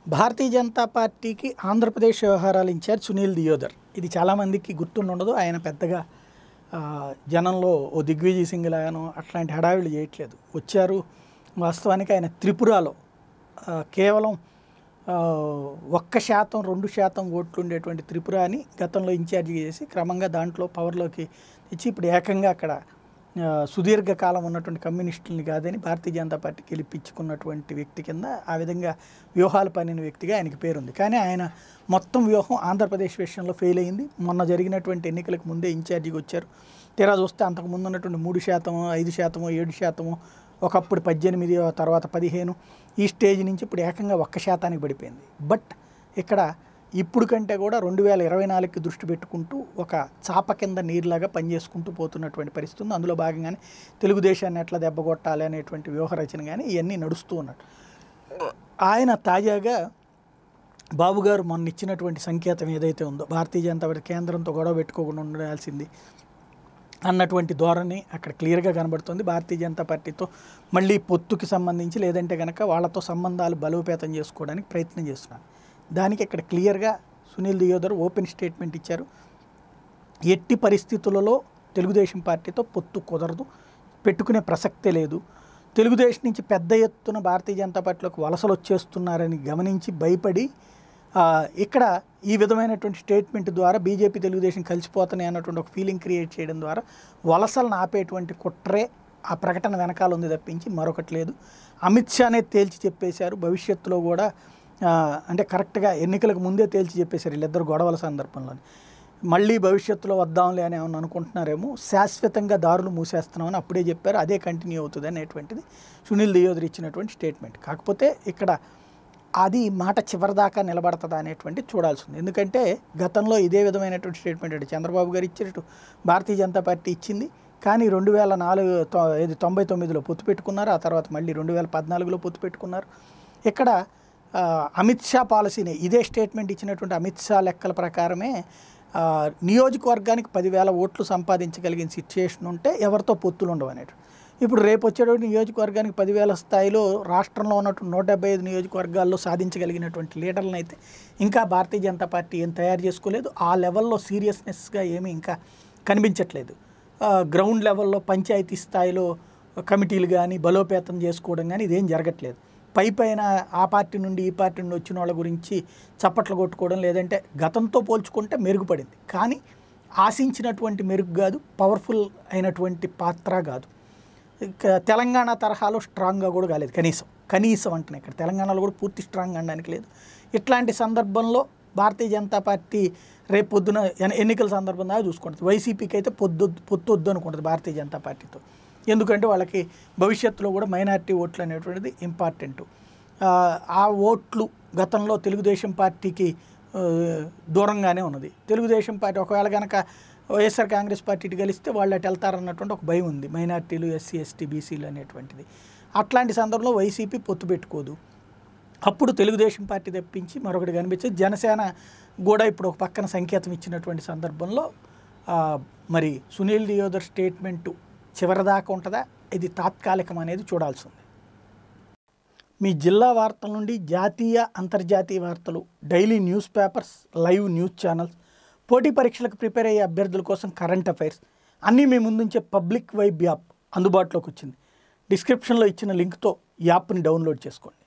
భారతీయ జనతా పార్టీకి ఆంధ్రప్రదేశ్ వ్యవహారాల ఇన్ఛార్జ్ సునీల్ దియోదర్ ఇది చాలామందికి గుర్తుండదు ఆయన పెద్దగా ఆ, జనంలో ఓ దిగ్విజయ్ సింగ్ లాగాను అట్లాంటి హడావిళ్ళు చేయట్లేదు వచ్చారు వాస్తవానికి ఆయన త్రిపురలో ఆ, కేవలం ఆ, ఒక్క శాతం రెండు శాతం ఓట్లు ఉండేటువంటి త్రిపురాని గతంలో ఇన్ఛార్జి చేసి క్రమంగా దాంట్లో పవర్లోకి తెచ్చి ఇప్పుడు ఏకంగా అక్కడ ఆ, సుదీర్ఘకాలం ఉన్నటువంటి కమ్యూనిస్టుల్ని కాదని భారతీయ జనతా పార్టీ గెలిపించుకున్నటువంటి వ్యక్తి కింద ఆ విధంగా వ్యూహాలు పనిన వ్యక్తిగా ఆయనకి పేరుంది కానీ ఆయన మొత్తం వ్యూహం ఆంధ్రప్రదేశ్ విషయంలో ఫెయిల్ అయింది మొన్న జరిగినటువంటి ఎన్నికలకు ముందే ఇన్ఛార్జిగా వచ్చారు తీరా చూస్తే అంతకు ముందు ఉన్నటువంటి మూడు శాతము ఐదు శాతము ఏడు శాతము ఒకప్పుడు పద్దెనిమిది ఆ తర్వాత పదిహేను ఈ స్టేజ్ నుంచి ఇప్పుడు ఏకంగా ఒక్క శాతానికి పడిపోయింది బట్ ఇక్కడ ఇప్పుడు కంటే కూడా రెండు వేల ఇరవై నాలుగుకి దృష్టి పెట్టుకుంటూ ఒక చాప కింద నీరులాగా పనిచేసుకుంటూ పోతున్నటువంటి పరిస్థితి ఉంది అందులో భాగంగానే తెలుగుదేశాన్ని ఎట్లా దెబ్బకొట్టాలి అనేటువంటి వ్యూహరచన కానీ ఇవన్నీ నడుస్తూ ఉన్నట్టు ఆయన తాజాగా బాబు గారు మొన్న ఇచ్చినటువంటి సంకేతం ఏదైతే ఉందో భారతీయ జనతా పార్టీ కేంద్రంతో గొడవ పెట్టుకోకుండా ఉండాల్సింది అన్నటువంటి ధోరణి అక్కడ క్లియర్గా కనబడుతుంది భారతీయ జనతా పార్టీతో మళ్ళీ పొత్తుకి సంబంధించి లేదంటే కనుక వాళ్ళతో సంబంధాలు బలోపేతం చేసుకోవడానికి ప్రయత్నం చేస్తున్నారు దానికి ఇక్కడ క్లియర్గా సునీల్ దియోదర్ ఓపెన్ స్టేట్మెంట్ ఇచ్చారు ఎట్టి పరిస్థితులలో తెలుగుదేశం పార్టీతో పొత్తు కుదరదు పెట్టుకునే ప్రసక్తే లేదు తెలుగుదేశం నుంచి పెద్ద ఎత్తున భారతీయ జనతా పార్టీలోకి వలసలు వచ్చేస్తున్నారని గమనించి భయపడి ఆ, ఇక్కడ ఈ విధమైనటువంటి స్టేట్మెంట్ ద్వారా బీజేపీ తెలుగుదేశం కలిసిపోతున్నాయి అన్నటువంటి ఒక ఫీలింగ్ క్రియేట్ చేయడం ద్వారా వలసలను ఆపేటువంటి కుట్రే ఆ ప్రకటన వెనకాల ఉంది తప్పించి మరొకటి లేదు అమిత్ షానే తేల్చి చెప్పేశారు భవిష్యత్తులో కూడా ఆ, అంటే కరెక్ట్గా ఎన్నికలకు ముందే తేల్చి చెప్పేశారు వీళ్ళిద్దరు గొడవల సందర్భంలో మళ్ళీ భవిష్యత్తులో వద్దాంలే అని ఏమన్నా అనుకుంటున్నారేమో శాశ్వతంగా దారులు మూసేస్తున్నామని అప్పుడే చెప్పారు అదే కంటిన్యూ అవుతుంది అనేటువంటిది సునీల్ దియోదర్ ఇచ్చినటువంటి స్టేట్మెంట్ కాకపోతే ఇక్కడ అది మాట చివరిదాకా నిలబడుతుందా అనేటువంటి చూడాల్సి ఉంది ఎందుకంటే గతంలో ఇదే విధమైనటువంటి స్టేట్మెంట్ అంటే చంద్రబాబు గారు ఇచ్చినట్టు భారతీయ జనతా పార్టీ ఇచ్చింది కానీ రెండు వేల నాలుగు తొ- ఇది తొంభై తొమ్మిదిలో పొత్తు పెట్టుకున్నారు ఆ తర్వాత మళ్ళీ రెండు వేల పద్నాలుగులో పొత్తు పెట్టుకున్నారు ఇక్కడ ఆ, అమిత్ షా పాలసీని ఇదే స్టేట్మెంట్ ఇచ్చినటువంటి అమిత్ షా లెక్కల ప్రకారమే ఆ, నియోజకవర్గానికి పదివేల ఓట్లు సంపాదించగలిగిన సిచ్యుయేషన్ ఉంటే ఎవరితో పొత్తులు ఉండవు అనేటు ఇప్పుడు రేపు వచ్చేటువంటి నియోజకవర్గానికి పదివేల స్థాయిలో రాష్ట్రంలో ఉన్నటువంటి నూట డెబ్బై ఐదు నియోజకవర్గాల్లో సాధించగలిగినటువంటి లీడర్లను అయితే ఇంకా భారతీయ జనతా పార్టీ ఏం తయారు చేసుకోలేదు ఆ లెవెల్లో సీరియస్నెస్గా ఏమీ ఇంకా కనిపించట్లేదు ఆ, గ్రౌండ్ లెవెల్లో పంచాయతీ స్థాయిలో కమిటీలు కానీ బలోపేతం చేసుకోవడం కానీ ఇదేం జరగట్లేదు పై పైన ఆ పార్టీ నుండి ఈ పార్టీ నుండి వచ్చిన వాళ్ళ గురించి చప్పట్లు కొట్టుకోవడం లేదంటే గతంతో పోల్చుకుంటే మెరుగుపడింది కానీ ఆశించినటువంటి మెరుగు కాదు పవర్ఫుల్ అయినటువంటి పాత్ర కాదు ఇక తెలంగాణ తరహాలో స్ట్రాంగ్గా కూడా కాలేదు కనీసం కనీసం అంటున్నాయి ఇక్కడ తెలంగాణలో కూడా పూర్తి స్ట్రాంగ్ అనడానికి లేదు ఇట్లాంటి సందర్భంలో భారతీయ జనతా పార్టీ రేపు పొద్దున ఎన్- ఎన్నికల సందర్భం దాకా చూసుకుంటుంది వైసీపీకి అయితే పొద్దు పొత్తు వద్దు అనుకుంటుంది భారతీయ జనతా పార్టీతో ఎందుకంటే వాళ్ళకి భవిష్యత్తులో కూడా మైనారిటీ ఓట్లు అనేటువంటిది ఇంపార్టెంట్ ఆ ఓట్లు గతంలో తెలుగుదేశం పార్టీకి ఆ, దూరంగానే ఉన్నది తెలుగుదేశం పార్టీ ఒకవేళ కనుక వైఎస్ఆర్ కాంగ్రెస్ పార్టీ ఇటు కలిస్తే వాళ్ళు అటు వెళ్తారన్నటువంటి ఒక భయం ఉంది మైనార్టీలు ఎస్సీ ఎస్టీ బీసీలు అనేటువంటిది అట్లాంటి సందర్భంలో వైసీపీ పొత్తు పెట్టుకోదు అప్పుడు తెలుగుదేశం పార్టీ తెప్పించి మరొకటి కనిపించేది జనసేన కూడా ఇప్పుడు ఒక పక్కన సంకేతం ఇచ్చినటువంటి సందర్భంలో ఆ, మరి సునీల్ దియోదర్ స్టేట్మెంటు చివరిదాకా ఉంటుందా ఇది తాత్కాలికం అనేది చూడాల్సి ఉంది మీ జిల్లా వార్తల నుండి జాతీయ అంతర్జాతీయ వార్తలు daily news papers live news channels పోటీ పరీక్షలకు ప్రిపేర్ అయ్యే అభ్యర్థుల కోసం కరెంట్ అఫైర్స్ అన్నీ మీ ముందుంచే పబ్లిక్ వైబ్ యాప్ అందుబాటులోకి వచ్చింది డిస్క్రిప్షన్లో ఇచ్చిన లింక్తో యాప్ని డౌన్లోడ్ చేసుకోండి